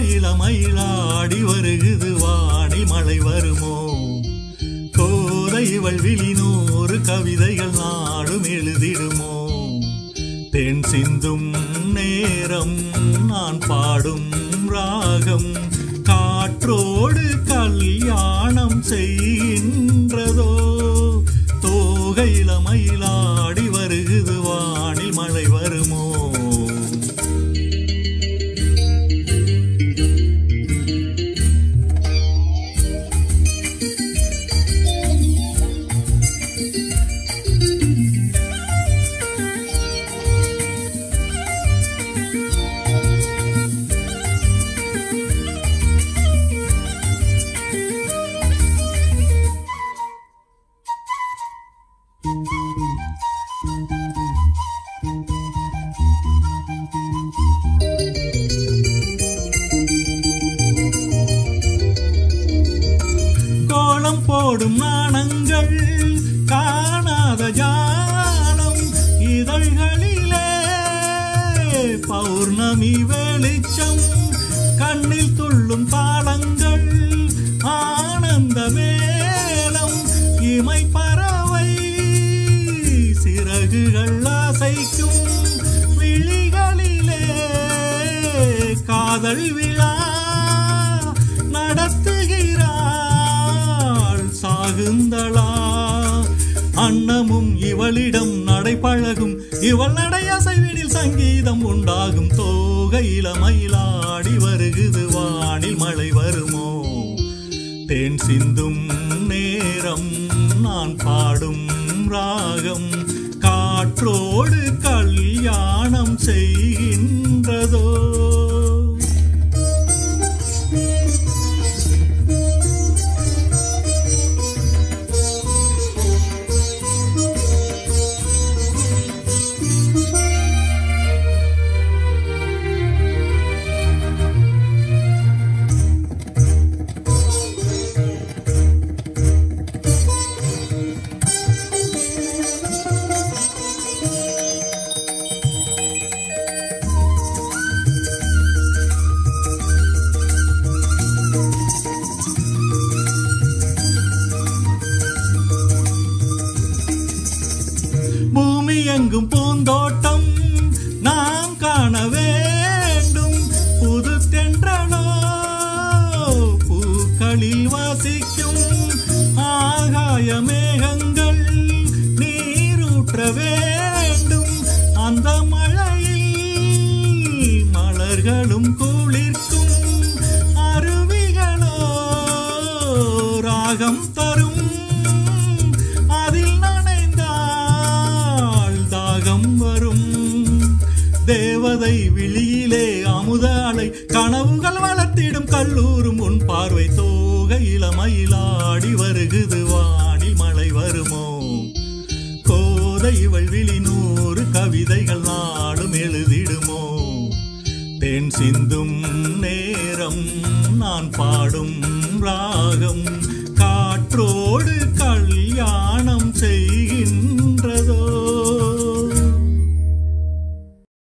தோகையில மயிலாடி வருகுது வானில் மழை வருமோ கோதை இவள் விழினூறு கவிதைகள் நாடும் எழுதிடுமோ தென் சிந்தும் நேரம் நான் பாடும் ராகம் காற்றோடு கல்யாணம் செய்கின்றதோ தோகையில மயிலாடி வருகுது வானில் மழை வருமோ கோலம் போடும் நாணங்கள் காணாத ஜாலம் இதழ்களிலே பௌர்ணமி வெளிச்சம் கண்ணில் துள்ளும் தாளங்கள் ஆனந்த மேளம் இமை பறவை சிறகுகள் அசைக்கும் விழிகளிலே காதல் விழா நடத்துகிறாள் சாகுந்தளா அன்னமும் இவளிடம் நடைபழகும் இவள் நடையசைவினில் சங்கீதம் உண்டாகும் தோகையில மயிலாடி வருகுது வானில் மழை வருமோ தேன் சிந்தும் நேரம் நான் பாடும் ராகம் காற்றோடு கல்யாணம் செய்கின்றதோ பூமி எங்கும் பூந்தோட்டம் நாம் காண வேண்டும் புது தென்றலோ பூக்களில் வசிக்கும் ஆகாய மேகங்கள் நீரூற்ற வேண்டும் அந்த மழையில் மலர்களும் குளிர்க்கும் அருவிகளோ ராகம் தரும் அதில் நனைந்தால் தாகம் வரும் தேவதை விழியிலே அமுதாளை கனவுகள் வளர்த்திடும் கல்லூரும் உன் பார்வை தோகையில மயிலாடி வருகுது வானில் மழை வருமோ கோதை இவள் விழி நூறு கவிதைகள் நாடும் எழுதிடுமோ தேன் சிந்தும் நேரம் நான் பாடும் ராகம் காற்றோடு